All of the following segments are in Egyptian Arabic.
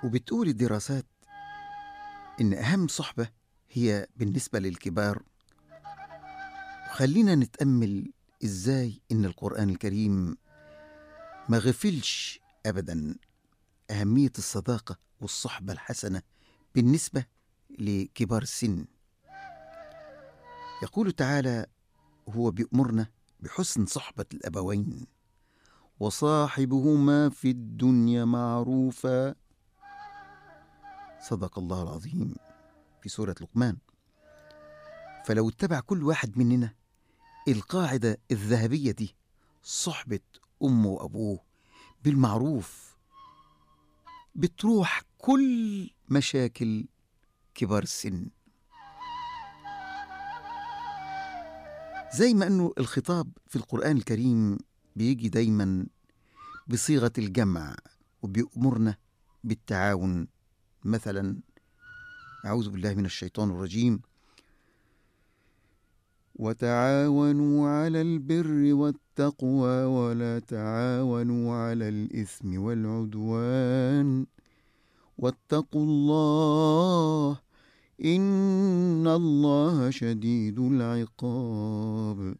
وبتقول الدراسات إن أهم صحبة هي بالنسبة للكبار وخلينا نتأمل إزاي إن القرآن الكريم ما غفلش أبدا أهمية الصداقة والصحبة الحسنة بالنسبة لكبار السن يقول تعالى هو بيأمرنا بحسن صحبة الأبوين وصاحبهما في الدنيا معروفا صدق الله العظيم في سورة لقمان فلو اتبع كل واحد مننا القاعدة الذهبية دي صحبة أمه وأبوه بالمعروف بتروح كل مشاكل كبار السن زي ما أنه الخطاب في القرآن الكريم بيجي دايما بصيغة الجمع وبيأمرنا بالتعاون مثلا أعوذ بالله من الشيطان الرجيم وتعاونوا على البر والتقوى ولا تعاونوا على الإثم والعدوان واتقوا الله إن الله شديد العقاب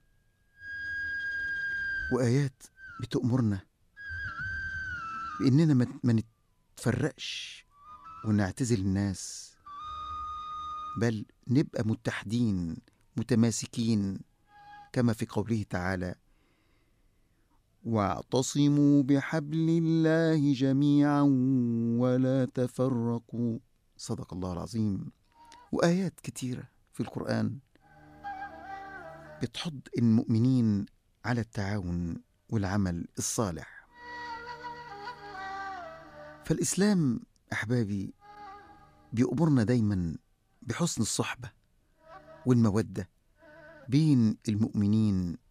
وآيات بتأمرنا بإننا ما- ما نتفرقش ونعتزل الناس بل نبقى متحدين متماسكين كما في قوله تعالى واعتصموا بحبل الله جميعا ولا تفرقوا صدق الله العظيم وآيات كتيرة في القرآن بتحض المؤمنين على التعاون والعمل الصالح فالإسلام أحبابي بيأمرنا دايما بحسن الصحبة والمودة بين المؤمنين